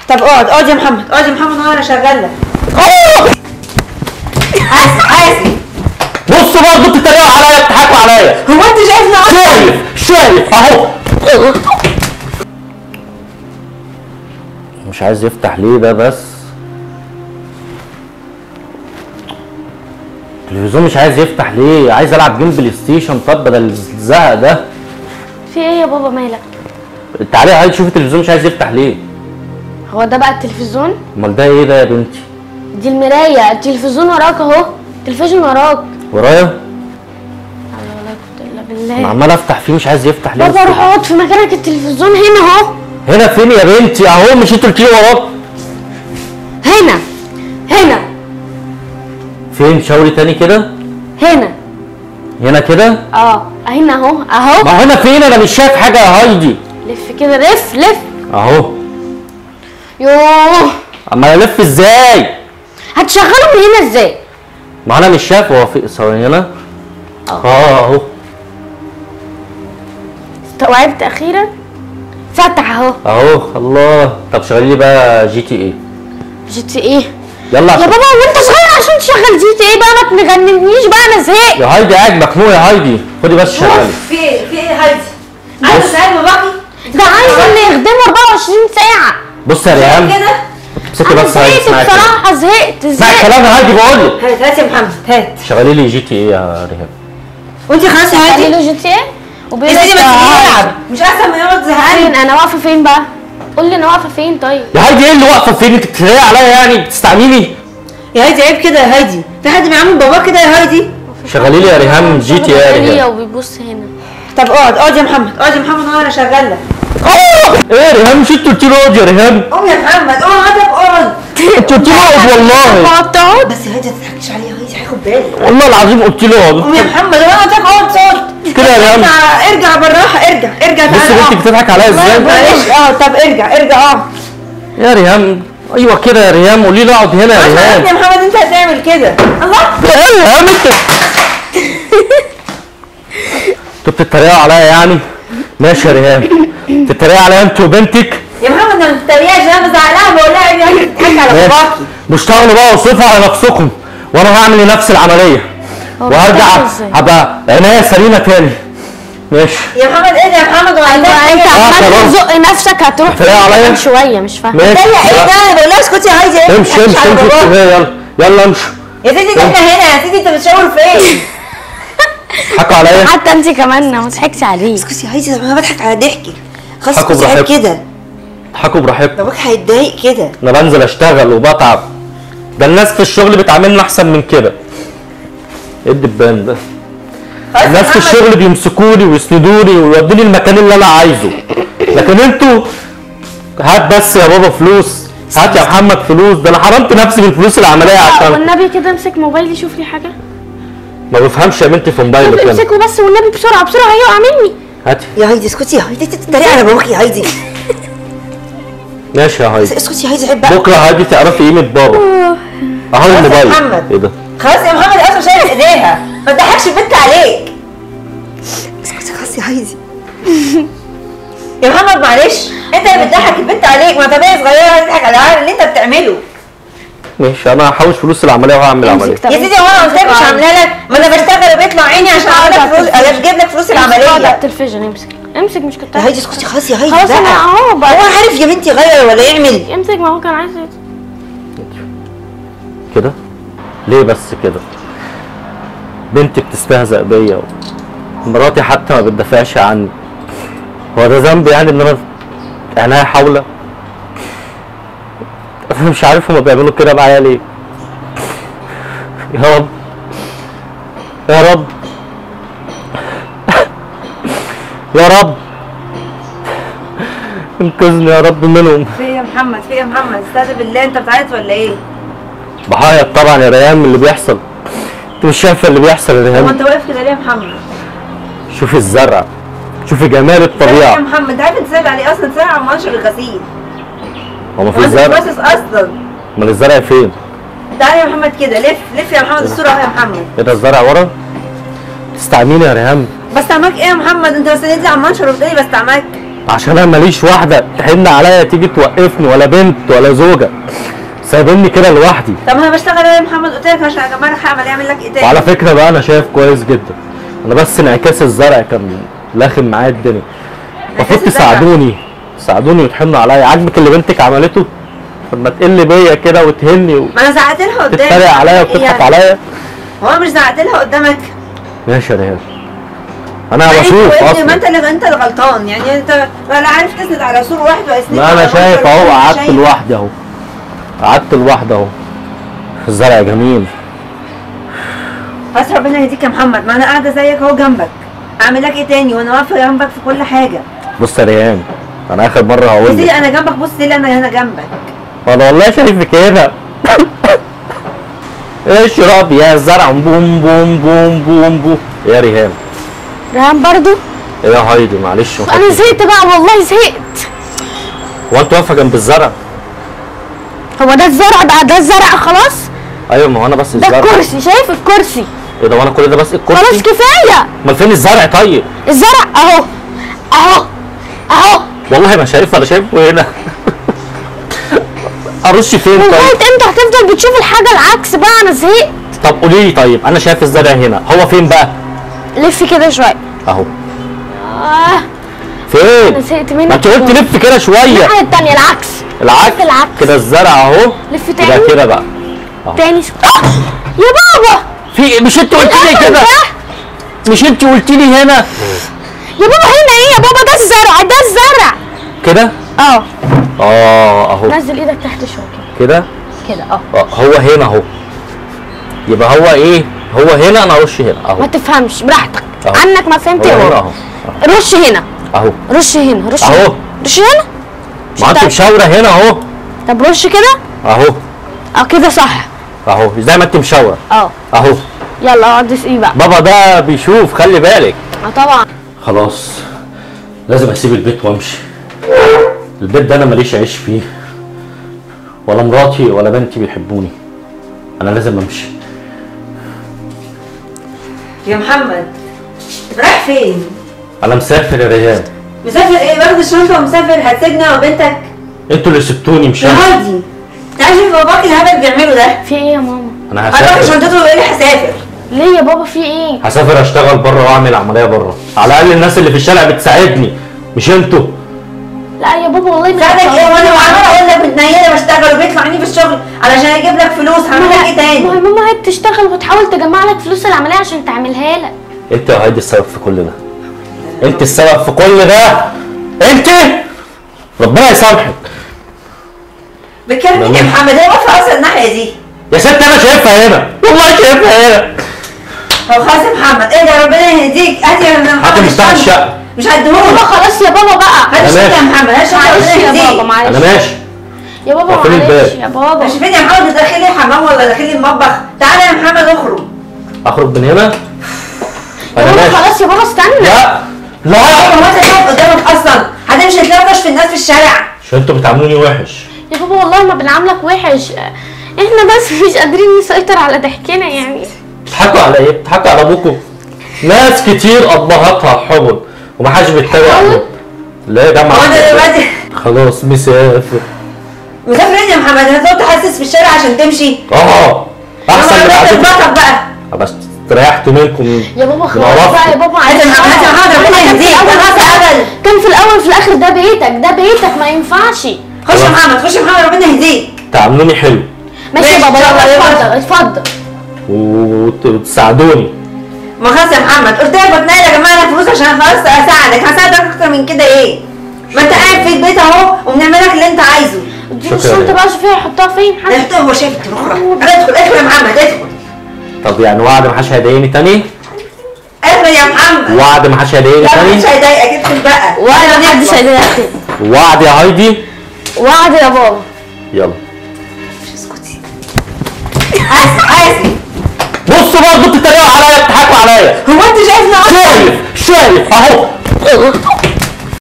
طب اقعد اقعد يا محمد اقعد يا محمد وانا شغال لك حاسب حاسب بصوا برضه بتتريقوا عليا بتضحكوا عليا هو انت شايفنا اصلا شايف شايف اهو مش عايز يفتح ليه ده بس التلفزيون مش عايز يفتح ليه عايز العب جيم بلاي ستيشن طب بدل الزهق ده في ايه يا بابا مالك تعالي عايز تشوف التلفزيون مش عايز يفتح ليه هو ده بقى التلفزيون امال ده ايه ده يا بنتي دي المرايه التلفزيون وراك اهو التلفزيون وراك ورايا لا ولا قوة الا انا بالله عمال افتح فيه مش عايز يفتح ليه بابا بس روح اقعد في مكانك التلفزيون هنا اهو هنا فين يا بنتي اهو مش انت قلت لي وراك هنا هنا فين شاوري تاني كده هنا هنا كده اه هنا اهو اهو ما هنا فين انا مش شايف حاجه يا هايدي لف كده لف لف اهو يوه اما الف ازاي هتشغله من هنا ازاي ما انا مش شايف هو في ثواني هنا اه اهو استوعبت اخيرا فتح اهو اهو الله طب شغلي لي بقى جي تي ايه جي تي ايه يلا يا عشان بابا وانت صغير عشان تشغل جي تي ايه بقى ما تغنينيش بقى انا زهقت يا هايدي قاعد مخنوق يا هايدي خدي بس شغلي في ايه في ايه يا هايدي عايزه اساعد باباكي ده عايز اللي يخدمه 24 ساعة بص يا ريهام كده امسكي انا بس هايدي زهقت اسمعي كده بصراحة زهقت اسمعي زهقت كلام يا هايدي بقول لك هات هات يا محمد هات شغلي لي جي تي ايه يا ريهام وانت خلاص يا قال هايدي له جي تي ايه وبيقول يا سيدي لك ما تيجي آه. نلعب مش احسن ما يقعد زهقان فين انا واقفة فين بقى قول لي انا واقفة فين طيب يا هايدي ايه اللي واقفه فين انت بتتريقي عليا يعني بتستعملي يا هايدي عيب كده يا هايدي في حد بيعمل باباك كده يا هايدي شغلي لي يا ريهام جي تي ايه يا شغل ريهام وبيبص هنا طب اقعد اقعد يا محمد اقعد يا محمد وانا شغال لك ايه يا ريهام مش انت قلت لي اقعد يا ريهام قوم يا محمد اقعد اقعد انت قلت لي اقعد والله بقى بتقعد بس يا هايدي ما تضحكيش عليا يا هايدي هياخد باله والله العظيم قلت لي اقعد قوم يا محمد وانا قلت لك اقعد صوت كده يا ريهام ارجع ارجع بالراحه ارجع ارجع بص تعالى بنتي اقعد. بتضحك عليا ازاي معلش اه طب ارجع ارجع اقعد يا ريهام ايوه كده يا ريهام قولي لي اقعد هنا يا عشان ريهام يا محمد انت هتعمل كده الله ايه يا ريهام انت انتوا بتتريقوا عليا يعني ماشي يا ريهام بتتريقوا عليا انت وبنتك يا محمد انا ما بتريقش انا بزعلها بقول لها يا هايدي بتضحكي على ماشي باباكي واشتغلوا بقى وصفوا على نفسكم وانا هعمل لنفس العمليه هو وهرجع بيشتغل ازاي؟ هبقى عناية سليمه تاني ماشي يا محمد ايه ده يا محمد وعندك انت آه، عمال خلاص. تزق نفسك هتروح بتتريق فين عليا؟ كمان شوية مش فاهمة ماشي تريق ايه ده انا بقول لها اسكتي يا هايدي ايه امشي امشي على امشي باباكي. يلا يلا امشي يا سيدي ده احنا هنا يا سيدي انت بتشاور فين حكوا عليا حتى انت كمان ما تضحكش عليه اسكتي يا هايدي انا بضحك على ضحكي خلاص حكوا اسكتي عيب براحتكم. كده حكوا براحتكم باباك هيتضايق كده انا بنزل اشتغل وبتعب ده الناس في الشغل بتعاملنا احسن من كده ايه الدبان ده خلاص يا الناس في محمد. الشغل بيمسكوني ويسندوني ويودوني المكان اللي انا عايزه لكن انتوا هات بس يا بابا فلوس هات يا محمد فلوس ده انا حرمت نفسي من الفلوس العمليه عشان والنبي كده امسك موبايلي شوف لي حاجة ما بفهمش يا بنتي في موبايلك انا امسكه بس والنبي بسرعة بسرعة هيقع مني هاتي يا هايدي اسكتي يا هايدي انت بتتريق على باباك يا هايدي ماشي يا هايدي اسكتي يا هايدي عيب بقى بكره هايدي تعرفي قيمه بابا اهو يا الموبايل محمد. ايه ده خلاص يا محمد اصلا شايل ايديها ما تضحكش البنت عليك اسكتي خلاص يا هايدي يا محمد معلش انت اللي بتضحك البنت عليك ما طبيعي صغيره تضحك على العمل اللي انت بتعمله ماشي انا هحوش فلوس العمليه وهعمل العمليه امسك طب يا سيدي هو انا قلت لك مش عامله لك ما انا بشتغل وبيطلع عيني عشان اعمل لك فلوس اجيب لك فلوس اقعد على العمليه التلفزيون امسك امسك مش كنت يا هايدي اسكتي خلاص يا هايدي خلاص انا بقى اهو هو بقى عارف يا بنتي يغير ولا يعمل امسك ما هو كان عايز كده ليه بس كده بنتي بتستهزأ بيا مراتي حتى ما بتدافعش عني هو ده ذنب يعني ان انا عينيا حاولة انا مش عارف هما بيعملوا كده معايا ليه يا رب يا رب يا رب انقذني يا رب منهم في ايه يا محمد في ايه يا محمد استهدى بالله انت بتعيط ولا ايه؟ بعيط طبعا يا ريان من اللي بيحصل انت مش شايفه اللي بيحصل يا هو ريان انت واقف كده ليه يا محمد؟ شوفي الزرع شوفي جمال يا الطبيعه محمد انت عارف انت سايب عليه اصلا ساعه عم منشر الغسيل هو ما في هو انت مش زرع باصص اصلا امال الزرع فين تعالى يا محمد كده لف لف يا محمد الصوره اهو يا محمد ايه ده الزرع ورا تستعمليني يا ريهام بستعملك ايه يا محمد انت بس لي عم منشر وبتقولي بستعملك عشان انا ماليش واحده تحن عليا تيجي توقفني ولا بنت ولا زوجه سايبني كده لوحدي طب ما انا بشتغل انا يا محمد قلت لك عشان اجمع لك حق يعمل لك ايه تاني وعلى فكره بقى انا شايف كويس جدا انا بس انعكاس الزرع كان لاخم معايا الدنيا المفروض انعكاس الزرع؟ تساعدوني تساعدوني وتحنوا عليا عاجبك اللي بنتك عملته طب ما تقل بيا كده وتهني ما انا زعقت لها قدامك وتتريق عليا إيه وتضحك يعني؟ عليا هو انا مش زعقت لها قدامك ماشي يا ريهام انا ما انت بشوف وابني، ما اصلا انت اللي انت الغلطان يعني انت ولا عارف تسند على سور واحد ولا يسند ما على انا واحد شايف ولا اهو يسند قعدت شايف. لوحدي اهو قعدت لوحدي اهو الزرع جميل بس ربنا يهديك يا محمد ما انا قاعده زيك اهو جنبك اعمل لك ايه تاني وانا واقفه جنبك في كل حاجه بص يا ريهام انا اخر مره يا هقول سيدي لك انا جنبك بص لي انا هنا جنبك انا والله شايفك هنا اشرب يا زرع بوم بوم بوم بوم بوم يا ريهام ريهام برضو ايه يا هايدي معلش انا زهقت بقى والله زهقت هو انت واقفه جنب الزرع هو ده الزرع بقى ده الزرع خلاص ايوه ما هو انا بس ده الزرع الكرسي شايف الكرسي ايه ده وانا كل ده بس خلاص الكرسي كفايه امال فين الزرع طيب الزرع اهو اهو اهو والله ما شايفه انا شايفه هنا ارش فين طيب لغايه امتى هتفضل بتشوف الحاجه العكس بقى انا زهقت طب قولي لي طيب انا شايف الزرع هنا هو فين بقى لف كده شويه اهو اه فين انا زهقت منك ما انت قلت لف كده شويه الناحيه التانيه العكس العكس العكس. كده الزرع اهو لف يبقى تاني كده بقى تاني شو... آه! يا بابا في مش انت قلت لي القمر كده ده مش انت قلت لي هنا يا بابا هنا ايه يا بابا ده الزرع ده الزرع كده اه اه اهو نزل ايدك تحت شويه كده كده كده اه اه هو هنا اهو يبقى هو ايه هو هنا انا ارش هنا اهو ما تفهمش براحتك أهو. عنك ما فهمت هو يا هنا بابا اهو رش هنا اهو رش هنا رش أهو. هنا رش هنا ما انت ده- مشاوره هنا اهو طب رش كده اهو اه كده صح اهو زي ما انت مشاوره اه اهو يلا اقعد اسقي بقى بابا ده بيشوف خلي بالك اه طبعا خلاص لازم اسيب البيت وامشي البيت ده انا ماليش عيش فيه ولا مراتي ولا بنتي بيحبوني انا لازم امشي يا محمد رايح فين؟ انا مسافر يا ريهام مسافر ايه واخد الشنطه ومسافر هتسجن انا وبنتك انتوا اللي سبتوني مش يا انا هادي انت عارف إيه باباك الهبل بيعمله ده في ايه يا ماما انا هروح هسافر شنطته ويقول لي هسافر ليه يا بابا في ايه هسافر اشتغل بره واعمل عمليه بره على الاقل الناس اللي في الشارع بتساعدني مش انتوا لا يا بابا والله ما ساعدك ايه وانا عماله اقول لك متنيله بشتغل وبيطلع عيني في الشغل علشان اجيب لك فلوس هعمل لك ايه ما هي تاني؟ ماما هي بتشتغل وتحاول تجمع لك فلوس العمليه عشان تعملها لك انت يا هايدي السبب في كل ده انت السبب في كل ده انت ربنا يسامحك بتكلم مين يا محمد هي واقفه اصلا الناحيه دي يا ست انا شايفها هنا والله شايفها هنا طب خلاص يا محمد ايه ده ربنا يهديك هات يا محمد هات مفتاح الشقه مش بابا هديهولك خلاص يا بابا بقى هات الشقه يا ماشي. محمد هات الشقه معلش ربنا يا بابا يهديك معلش انا ماشي يا بابا هو فين معلش الباب؟ يا بابا مش فين يا محمد داخلي الحمام ولا داخلي المطبخ تعالى يا محمد اخرج اخرج من هنا يا انا بابا ماشي خلاص يا بابا استنى لا لا هو انت قاعد قدامك اصلا هتمشي تلطش في الناس في الشارع عشان انتوا بتعاملوني وحش يا بابا والله ما بنعاملك وحش احنا بس مش قادرين نسيطر على ضحكنا يعني بتضحكوا على ايه؟ بتضحكوا على ابوكم ناس كتير ابهاتها حبل ومحدش بيتبع حبل؟ لا يا جماعه هو انت دلوقتي خلاص مسافر مسافر ايه يا محمد هتقعد تحسس في الشارع عشان تمشي اه احسن من من قعدتكم البطل بقى بس استريحت منكم يا بابا من خلاص بقى يا قرفكم. بابا هات يا محمد هات يا محمد ربنا كان في يهديك الأول ده ناس هبل كان في الاول في الاخر ده بيتك ده بيتك ما ينفعش خش يا محمد خش يا محمد ربنا يهديك تعاملوني حلو ماشي يا ماشي، بابا إن شاء الله، يلا يلا. اتفضل اتفضل وت- وتساعدوني ما خلاص يا محمد قلت لك بتنقل يا جماعه لك فلوس عشان خلاص اساعدك هساعدك اكتر من كده ايه ما انت قاعد في البيت اهو وبنعمل لك اللي انت عايزه اديني شكرا الشنطه لك. بقى شوفيها يحطها فين حد انت هو شايف تروح ادخل ادخل يا محمد ادخل طب يعني وعد ما حدش هيضايقني تاني ادخل يا محمد وعد ما حدش هيضايقني لا تاني مش هيضايقك ادخل بقى ولا أنا محدش نخلص. هيضايقك تاني وعد يا هايدي وعد يا بابا يلا اسكتي حاسب حاسب بصوا برضه بتتريقوا عليا بتضحكوا عليا هو انت شايفنا اصلا شايف شايف اهو